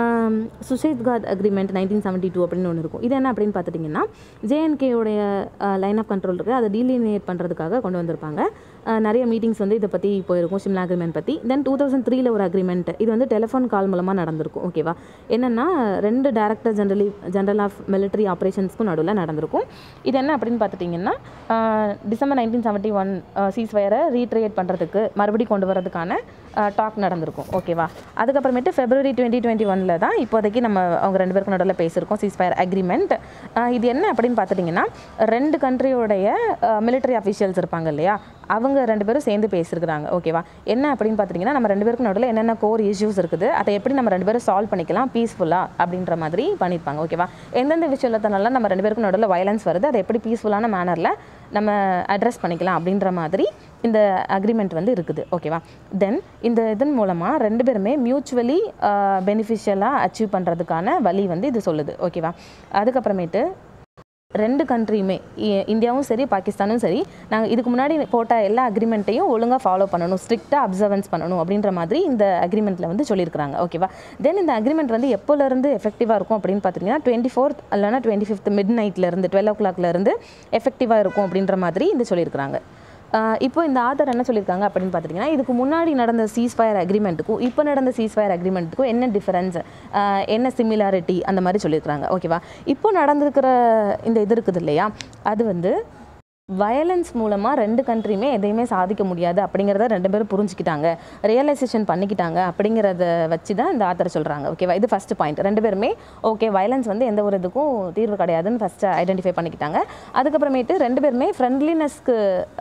Suchetgarh agreement nineteen seventy two அப்படின்னு ஒன்று இருக்கும் இது என்ன அப்படின்னு பார்த்துட்டிங்கன்னா ஜேஎன்கேவுடைய லைன் ஆஃப் கண்ட்ரோல் இருக்குது அதை டீலினியேட் பண்ணுறதுக்காக கொண்டு வந்திருப்பாங்க அஹ், நிறைய மீட்டிங்ஸ் வந்து இதை பற்றி போயிருக்கும் சிம்லா அக்ரிமெண்ட் பற்றி தென் டூ தௌசண்ட் த்ரீல ஒரு அக்ரிமெண்ட் இது வந்து டெலிஃபோன் கால் மூலமாக நடந்திருக்கும் ஓகேவா என்னென்னா ரெண்டு director generally general of military ஆப்ரேஷன்ஸ்க்கும் நடுவில் நடந்திருக்கும் இது என்ன அப்படின்னு பார்த்துட்டிங்கன்னா அஹ், December nineteen seventy one cease ஃபயரை ரீட்ரியேட் பண்ணுறதுக்கு மறுபடியும் கொண்டு வரதுக்கான டாக் நடந்திருக்கும் ஓகேவா அதுக்கப்புறமேட்டு ஃபெப்ரவரி டுவெண்ட்டி டுவெண்ட்டி ஒனில் தான் இப்போதைக்கு நம்ம அவங்க ரெண்டு பேருக்கும் நடுவில் பேசியிருக்கோம் சீஸ் ஃபயர் அக்ரிமெண்ட் இது என்ன அப்படின்னு பார்த்துட்டிங்கன்னா ரெண்டு கண்ட்ரியோடைய மிலிட்டரி அஃபிஷியல்ஸ் இருப்பாங்க இல்லையா அவங்க ரெண்டு பேரும் சேர்ந்து பேசியிருக்கிறாங்க ஓகேவா என்ன அப்படின்னு பார்த்துட்டிங்கன்னா நம்ம ரெண்டு பேருக்கும் நடுவில் என்னென்ன கோர் இஷ்யூஸ் இருக்குது அதை எப்படி நம்ம ரெண்டு பேரும் சால்வ் பண்ணிக்கலாம் பீஸ்ஃபுல்லாக அப்படின்ற மாதிரி பண்ணியிருப்பாங்க ஓகேவா எந்தெந்த விஷயத்தினால நம்ம ரெண்டு பேருக்கும் நடுவில் வயலன்ஸ் வருது அதை எப்படி பீஸ்ஃபுல்லான மேனரில் நம்ம அட்ரஸ் பண்ணிக்கலாம் அப்படின்ற மாதிரி இந்த அக்ரிமெண்ட் வந்து இருக்குது ஓகேவா தென் இந்த இதன் மூலமாக ரெண்டு பேருமே மியூச்சுவலி பெனிஃபிஷியலாக அச்சீவ் பண்ணுறதுக்கான வழி வந்து இது சொல்லுது ஓகேவா அதுக்கப்புறமேட்டு ரெண்டு கண்ட்ரியுமே இ- இந்தியாவும் சரி பாகிஸ்தானும் சரி நாங்கள் இதுக்கு முன்னாடி போட்ட எல்லா அக்ரிமெண்ட்டையும் ஒழுங்காக ஃபாலோ பண்ணணும் ஸ்ட்ரிக்டாக அப்சர்வன்ஸ் பண்ணணும் அப்படின்ற மாதிரி இந்த அக்ரிமெண்ட்டில் வந்து சொல்லியிருக்காங்க ஓகேவா தென் இந்த அக்ரிமெண்ட் வந்து எப்போலேருந்து எஃபெக்டிவாக இருக்கும் அப்படின்னு பார்த்தீங்கன்னா டுவெண்ட்டி ஃபோர்த் இல்லைனா டுவெண்ட்டி ஃபிஃப்த் மிட் நைட்லேருந்து டுவெல் ஓ கிளாக்லேருந்து எஃபெக்டிவாக இருக்கும் அப்படின்ற மாதிரி இது சொல்லியிருக்காங்க ஆஹ் இப்போ இந்த ஆத்தர் என்ன சொல்லியிருக்காங்க அப்படின்னு பார்த்துட்டிங்கன்னா இதுக்கு முன்னாடி நடந்த சீஸ் ஃபயர் அக்ரிமெண்ட்டுக்கும் இப்போ நடந்த சீஸ் ஃபயர் அக்ரிமெண்ட்டுக்கும் என்ன டிஃபரன்ஸ் என்ன சிமிலாரிட்டி அந்த மாதிரி சொல்லியிருக்காங்க ஓகேவா இப்போ நடந்திருக்கிற இந்த இது இருக்குது இல்லையா அது வந்து வயலன்ஸ் மூலமாக ரெண்டு கண்ட்ரியுமே எதையுமே சாதிக்க முடியாது அப்படிங்கிறத ரெண்டு பேரும் புரிஞ்சுக்கிட்டாங்க ரியலைசேஷன் பண்ணிக்கிட்டாங்க அப்படிங்கிறத வச்சு தான் இந்த ஆத்தர் சொல்கிறாங்க ஓகேவா இது ஃபஸ்ட்டு பாயிண்ட் ரெண்டு பேருமே ஓகே வயலன்ஸ் வந்து எந்த ஒரு இதுக்கும் தீர்வு கிடையாதுன்னு ஃபஸ்ட்டு ஐடென்டிஃபை பண்ணிக்கிட்டாங்க அதுக்கப்புறமேட்டு ரெண்டு பேருமே ஃப்ரெண்ட்லினஸ்க்கு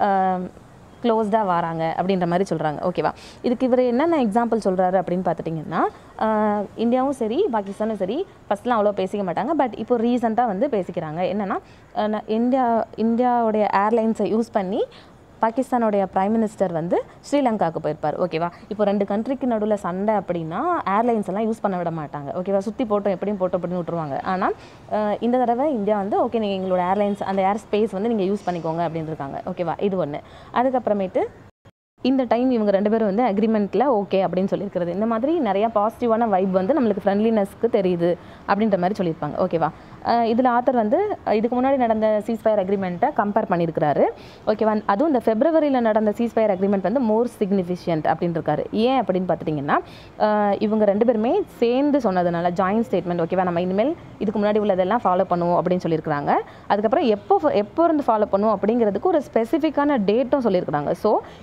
க்ளோஸ்டாக வராங்க அப்படின்ற மாதிரி சொல்கிறாங்க ஓகேவா இதுக்கு இவர் என்னென்ன எக்ஸாம்பிள் சொல்கிறாரு அப்படின்னு பார்த்துட்டிங்கன்னா ஆஹ் இந்தியாவும் சரி பாகிஸ்தானும் சரி ஃபஸ்ட்லாம் அவ்வளோ பேசிக்க மாட்டாங்க பட் இப்போ ரீசெண்டாக வந்து பேசிக்கிறாங்க என்னென்னா இந்தியா இந்தியாவுடைய ஏர்லைன்ஸை யூஸ் பண்ணி பாகிஸ்தானுடைய பிரைம் மினிஸ்டர் வந்து ஸ்ரீலங்காவுக்கு போயிருப்பார் ஓகேவா இப்போ ரெண்டு கண்ட்ரிக்கு நடுவில் சண்டை அப்படின்னா ஏர்லைன்ஸ் எல்லாம் யூஸ் பண்ண விட மாட்டாங்க ஓகேவா சுற்றி போட்டோம் எப்படியும் போட்டோம் அப்படின்னு விட்டுருவாங்க ஆனால் அஹ், இந்த தடவை இந்தியா வந்து ஓகே நீங்கள் எங்களோட ஏர்லைன்ஸ் அந்த ஏர் ஸ்பேஸ் வந்து நீங்கள் யூஸ் பண்ணிக்கோங்க அப்படின்னு இருக்காங்க ஓகேவா இது ஒன்று அதுக்கப்புறமேட்டு இந்த டைம் இவங்க ரெண்டு பேரும் வந்து அக்ரிமெண்ட்டில் ஓகே அப்படின்னு சொல்லியிருக்கிறது இந்த மாதிரி நிறையா பாசிட்டிவான வைப் வந்து நம்மளுக்கு ஃப்ரெண்ட்லினஸ்க்கு தெரியுது அப்படின்ற மாதிரி சொல்லியிருப்பாங்க ஓகேவா இதில் ஆத்தர் வந்து அஹ், இதுக்கு முன்னாடி நடந்த சீஸ்ஃபயர் அக்ரிமெண்ட்டை கம்பேர் பண்ணியிருக்கிறாரு ஓகேவா அதுவும் இந்த ஃபெப்ரவரியில் நடந்த சீஸ்ஃபயர் அக்ரிமெண்ட் வந்து மோர் சிக்னிஃபிஷியன்ட் அப்படின்னு இருக்காரு ஏன் அப்படின்னு பார்த்துட்டிங்கன்னா அஹ், இவங்க ரெண்டு பேருமே சேர்ந்து சொன்னதுனால ஜாயின்ட் ஸ்டேட்மெண்ட் ஓகேவா நம்ம இனிமேல் இதுக்கு முன்னாடி உள்ளதெல்லாம் ஃபாலோ பண்ணுவோம் அப்படின்னு சொல்லியிருக்கிறாங்க அதுக்கப்புறம் எப்போ எப்போ இருந்து ஃபாலோ பண்ணுவோம் அப்படிங்கிறதுக்கு ஒரு ஸ்பெசிஃபிக்கான டேட்டும் சொல்லியிருக்கிறாங்க ஸோ இது ரொம்ப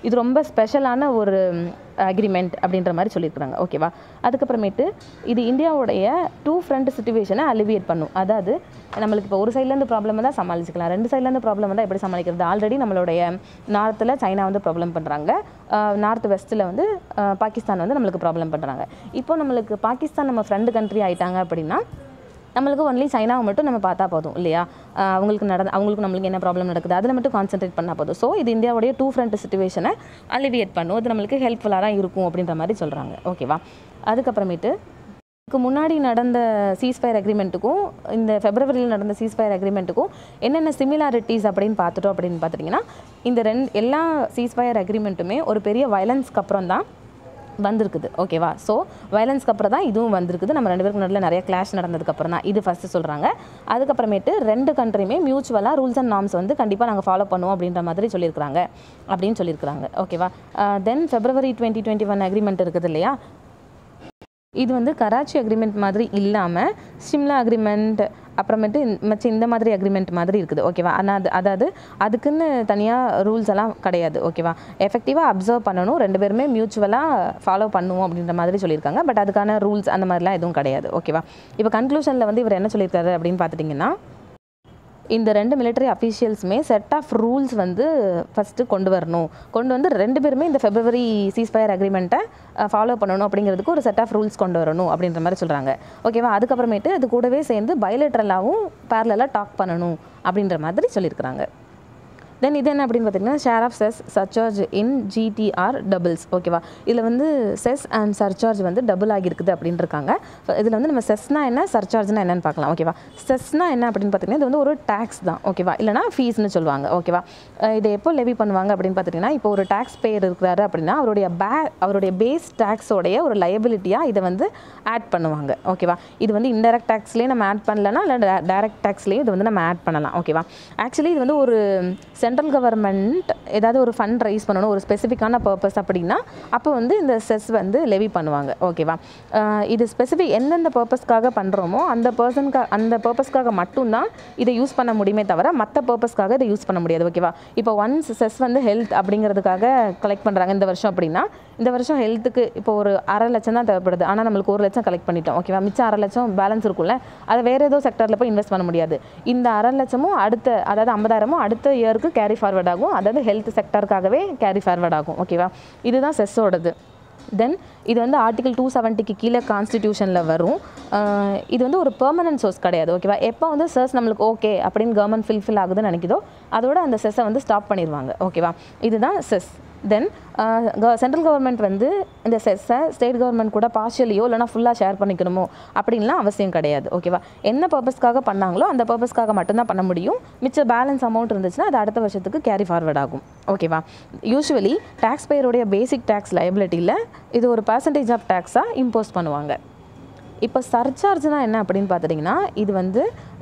ஸ்பெஷலான ஒரு அக்ரிமெண்ட் அப்படின்ற மாதிரி சொல்லியிருக்கிறாங்க ஓகேவா அதுக்கப்புறமேட்டு இது இந்தியாவுடைய டூ ஃப்ரண்ட் சுச்சுவேஷனை அலிவியேட் பண்ணும் அதாவது நம்மளுக்கு இப்போ ஒரு சைட்லேருந்து ப்ராப்ளம் தான் சமாளிச்சுக்கலாம் ரெண்டு சைட்லேருந்து ப்ராப்ளம் வந்தால் எப்படி சமாளிக்கிறது ஆல்ரெடி நம்மளுடைய நார்த்தில் சைனா வந்து ப்ராப்ளம் பண்ணுறாங்க நார்த் வெஸ்ட்டில் வந்து அஹ், பாகிஸ்தான் வந்து நம்மளுக்கு ப்ராப்ளம் பண்ணுறாங்க இப்போ நம்மளுக்கு பாகிஸ்தான் நம்ம ஃப்ரெண்டு கண்ட்ரி ஆயிட்டாங்க அப்படின்னா நம்மளுக்கு ஒன்லி சைனாவை மட்டும் நம்ம பார்த்தா போதும் இல்லையா ஆஹ் அவங்களுக்கு நடந்த அவங்களுக்கு நம்மளுக்கு என்ன ப்ராப்ளம் நடக்குது அதில் மட்டும் கான்சென்ட்ரேட் பண்ணால் போதும் ஸோ இது இந்தியாவுடைய டூ ஃப்ரண்ட் சுச்சுவேஷனை அலிவியேட் பண்ணும் அது நம்மளுக்கு ஹெல்ப்ஃபுல்லாக தான் இருக்கும் அப்படின்ற மாதிரி சொல்கிறாங்க ஓகேவா அதுக்கப்புறமேட்டு இதுக்கு முன்னாடி நடந்த சீஸ்ஃபயர் அக்ரிமெண்ட்டுக்கும் இந்த ஃபெப்ரவரியில் நடந்த சீஸ்ஃபயர் அக்ரிமெண்ட்டுக்கும் என்னென்ன சிமிலாரிட்டிஸ் அப்படின்னு பார்த்துட்டோம் அப்படின்னு பார்த்துட்டிங்கன்னா இந்த ரெண்டு எல்லா சீஸ்ஃபயர் அக்ரிமெண்ட்டுமே ஒரு பெரிய வயலன்ஸ்க்கு அப்புறம் தான் வந்திருக்குது ஓகேவா ஸோ வயலன்ஸ்க்கு அப்புறம் தான் இதுவும் வந்திருக்குது நம்ம ரெண்டு பேருக்கு நடுவில் நிறைய கிளாஷ் நடந்ததுக்கப்புறம் தான் இது ஃபஸ்ட்டு சொல்கிறாங்க அதுக்கப்புறமேட்டு ரெண்டு கண்ட்ரியுமே மியூச்சுவலாக ரூல்ஸ் அண்ட் நார்ம்ஸ் வந்து கண்டிப்பாக நாங்கள் ஃபாலோ பண்ணுவோம் அப்படின்ற மாதிரி சொல்லியிருக்கிறாங்க அப்படின்னு சொல்லியிருக்கிறாங்க ஓகேவா then February twenty twenty one agreement இருக்குது இல்லையா இது வந்து கராச்சி அக்ரிமெண்ட் மாதிரி இல்லாமல் சிம்லா அக்ரிமெண்ட் அப்புறமேட்டு இந்த- மச்ச இந்த மாதிரி அக்ரிமெண்ட் மாதிரி இருக்குது ஓகேவா ஆனால் அது அதாவது அதுக்குன்னு தனியாக ரூல்ஸ் எல்லாம் கிடையாது ஓகேவா எஃபெக்டிவாக அப்சர்வ் பண்ணணும் ரெண்டு பேருமே மியூச்சுவலாக ஃபாலோ பண்ணுவோம் அப்படின்ற மாதிரி சொல்லியிருக்காங்க பட் அதுக்கான ரூல்ஸ் அந்த மாதிரிலாம் எதுவும் கிடையாது ஓகேவா இப்போ கன்க்ளூஷனில் வந்து இவர் என்ன சொல்லியிருக்காரு அப்படின்னு பார்த்துட்டிங்கன்னா இந்த ரெண்டு மிலிட்டரி அஃபீஷியல்ஸுமே செட் ஆஃப் ரூல்ஸ் வந்து ஃபஸ்ட்டு கொண்டு வரணும் கொண்டு வந்து ரெண்டு பேருமே இந்த ஃபெப்ரவரி சீஸ்ஃபயர் அக்ரிமெண்ட்டை ஃபாலோ பண்ணணும் அப்படிங்கிறதுக்கு ஒரு செட் ஆஃப் ரூல்ஸ் கொண்டு வரணும் அப்படின்ற மாதிரி சொல்கிறாங்க ஓகேவா அதுக்கப்புறமேட்டு அது கூடவே சேர்ந்து பயோலேட்ரலாகவும் பேரலாக டாக் பண்ணணும் அப்படின்ற மாதிரி சொல்லியிருக்கிறாங்க தென் இது என்ன அப்படின்னு பார்த்தீங்கன்னா share of cess surcharge in GTR doubles ஓகேவா இதில் வந்து செஸ் அண்ட் சர்சார்ஜ் வந்து டபுள் ஆகியிருக்குது அப்படின்னு இருக்காங்க இதில் வந்து நம்ம செஸ்னா என்ன சர்சார்ஜ்னா என்னன்னு பார்க்கலாம் ஓகேவா செஸ்னா என்ன அப்படின்னு பார்த்தீங்கன்னா இது வந்து ஒரு டேக்ஸ் தான் ஓகேவா இல்லைனா ஃபீஸ்னு சொல்லுவாங்க ஓகேவா அஹ் இதை எப்போ லெவி பண்ணுவாங்க அப்படின்னு பார்த்துட்டிங்கன்னா இப்போ ஒரு டேக்ஸ் பேயர் இருக்கிறாரு அப்படின்னா அவருடைய பே அவருடைய பேஸ் டேக்ஸோடைய ஒரு லயபிலிட்டியாக இதை வந்து ஆட் பண்ணுவாங்க ஓகேவா இது வந்து இன்டெரக்ட் டேக்ஸ்லேயே நம்ம ஆட் பண்ணலன்னா இல்லை டைரக்ட் டேக்ஸ்லேயும் இது வந்து நம்ம ஆட் பண்ணலாம் ஓகேவா ஆக்சுவலி இது வந்து ஒரு சென்ட்ரல் கவர்மெண்ட் ஏதாவது ஒரு ஃபண்ட் ரைஸ் பண்ணணும் ஒரு ஸ்பெசிஃபிக்கான பர்பஸ் அப்படின்னா அப்போ வந்து இந்த செஸ் வந்து லெவி பண்ணுவாங்க ஓகேவா அஹ் இது ஸ்பெசிஃபிக் எந்தெந்த பர்பஸ்க்காக பண்ணுறோமோ அந்த பர்சனுக்கா அந்த பர்பஸ்க்காக மட்டும்தான் இதை யூஸ் பண்ண முடியுமே தவிர மற்ற பர்பஸ்க்காக இதை யூஸ் பண்ண முடியாது ஓகேவா இப்போ ஒன்ஸ் செஸ் வந்து ஹெல்த் அப்படிங்கிறதுக்காக கலெக்ட் பண்ணுறாங்க இந்த வருஷம் அப்படின்னா இந்த வருஷம் ஹெல்த்துக்கு இப்போ ஒரு அரை லட்சம் தான் தேவைப்படுது ஆனால் நம்மளுக்கு ஒரு லட்சம் கலெக்ட் பண்ணிட்டோம் ஓகேவா மிச்சம் அரை லட்சம் பேலன்ஸ் இருக்கும்ல அதை வேறு ஏதோ செக்டரில் போய் இன்வெஸ்ட் பண்ண முடியாது இந்த அரை லட்சமும் அடுத்த அதாவது ஐம்பதாயிரமும் அடுத்த இயருக்கு கேரி ஃபார்வர்ட் ஆகும் அதாவது ஹெல்த் செக்டருக்காகவே கேரி ஃபார்வர்ட் ஆகும் ஓகேவா இதுதான் செஸ்ஸோடது தென் இது வந்து ஆர்டிகல் டூ செவன்ட்டிக்கு கீழே கான்ஸ்டிடியூஷனில் வரும் அஹ் இது வந்து ஒரு பெர்மனன்ட் சோர்ஸ் கிடையாது ஓகேவா எப்போ வந்து செஸ் நம்மளுக்கு ஓகே அப்படின்னு கவர்மெண்ட் ஃபில்ஃபில் ஆகுதுன்னு நினைக்குதோ அதோட அந்த செஸ்ஸை வந்து ஸ்டாப் பண்ணிடுவாங்க ஓகேவா இதுதான் செஸ் தென் சென்ட்ரல் கவர்மெண்ட் வந்து இந்த செஸ்ஸை ஸ்டேட் கவர்மெண்ட் கூட பார்ஷியலியோ இல்லைனா ஃபுல்லாக ஷேர் பண்ணிக்கணுமோ அப்படின்லாம் அவசியம் கிடையாது ஓகேவா என்ன பர்பஸ்க்காக பண்ணாங்களோ அந்த பர்பஸ்க்காக மட்டும்தான் பண்ண முடியும் மிச்ச பேலன்ஸ் அமௌண்ட் இருந்துச்சுன்னா அது அடுத்த வருஷத்துக்கு கேரி ஃபார்வர்ட் ஆகும் ஓகேவா யூஸ்வலி டேக்ஸ் பேயருடைய பேசிக் டேக்ஸ் லைபிலிட்டியில் இது ஒரு பர்சன்டேஜ் ஆஃப் டேக்ஸாக இம்போஸ் பண்ணுவாங்க இப்போ சர்சார்ஜ்னால் என்ன அப்படின்னு பார்த்துட்டிங்கன்னா இது வந்து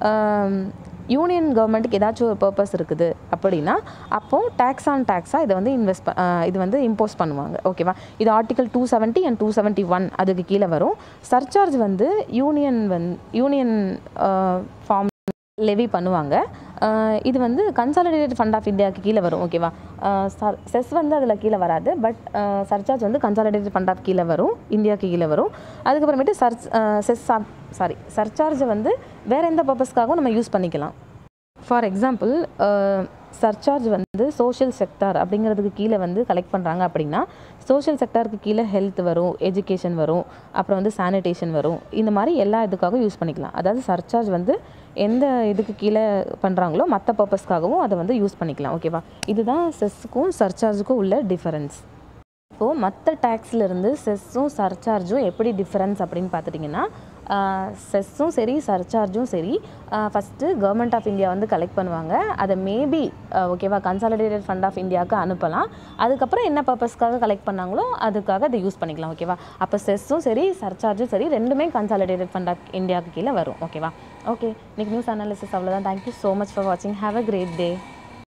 யூனியன் கவர்மெண்ட்டுக்கு ஏதாச்சும் ஒரு பர்பஸ் இருக்குது அப்படின்னா அப்போது டேக்ஸ் ஆன் டேக்ஸாக இதை வந்து இன்வெஸ்ட் இது வந்து இம்போஸ் பண்ணுவாங்க ஓகேவா இது article two seventy and two seventy one அதுக்கு கீழே வரும் சர்சார்ஜ் வந்து யூனியன் வந் யூனியன் ஃபார்ம் லெவி பண்ணுவாங்க அஹ் இது வந்து கன்சாலிடேட்டட் ஃபண்ட் ஆஃப் இந்தியாவுக்கு கீழே வரும் ஓகேவா செஸ் வந்து அதில் கீழே வராது பட் சர்சார்ஜ் வந்து கன்சாலிடேட்டட் ஃபண்ட் ஆஃப் கீழே வரும் இந்தியாவுக்கு கீழே வரும் அதுக்கப்புறமேட்டு சர்ச் செஸ் சாரி சர்சார்ஜை வந்து வேறு எந்த பர்பஸ்க்காகவும் நம்ம யூஸ் பண்ணிக்கலாம் ஃபார் எக்ஸாம்பிள் சர்சார்ஜ் வந்து சோஷியல் செக்டார் அப்படிங்கிறதுக்கு கீழே வந்து கலெக்ட் பண்ணுறாங்க அப்படின்னா சோஷியல் செக்டாருக்கு கீழே ஹெல்த் வரும் எஜுகேஷன் வரும் அப்புறம் வந்து சானிடேஷன் வரும் இந்த மாதிரி எல்லா இதுக்காகவும் யூஸ் பண்ணிக்கலாம் அதாவது சர்சார்ஜ் வந்து எந்த இதுக்கு கீழே பண்ணுறாங்களோ மற்ற பர்பஸ்க்காகவும் அதை வந்து யூஸ் பண்ணிக்கலாம் ஓகேவா இதுதான் செஸ்ஸுக்கும் சர்சார்ஜுக்கும் உள்ள டிஃபரன்ஸ் இப்போது மற்ற டேக்ஸ்லேருந்து செஸ்ஸும் சர்சார்ஜும் எப்படி டிஃப்ரென்ஸ் அப்படின்னு பார்த்துட்டிங்கன்னா செஸ்ஸும் சரி சர்சார்ஜும் சரி ஃபஸ்ட்டு கவர்மெண்ட் ஆஃப் இந்தியா வந்து கலெக்ட் பண்ணுவாங்க அதை மேபி ஓகேவா கன்சாலிடேட்டட் ஃபண்ட் ஆஃப் இந்தியாவுக்கு அனுப்பலாம் அதுக்கப்புறம் என்ன பர்பஸ்க்காக கலெக்ட் பண்ணாங்களோ அதுக்காக அதை யூஸ் பண்ணிக்கலாம் ஓகேவா அப்போ செஸ்ஸும் சரி சர்சார்ஜும் சரி ரெண்டுமே கன்சாலிடேட்டட் ஃபண்ட் ஆஃப் இந்தியாவுக்கு கீழே வரும் ஓகேவா ஓகே இன்னைக்கு நியூஸ் அனாலிசிஸ் அவ்வளோதான் தேங்க்யூ ஸோ மச் ஃபார் வாட்சிங் ஹாவ் அ கிரேட் டே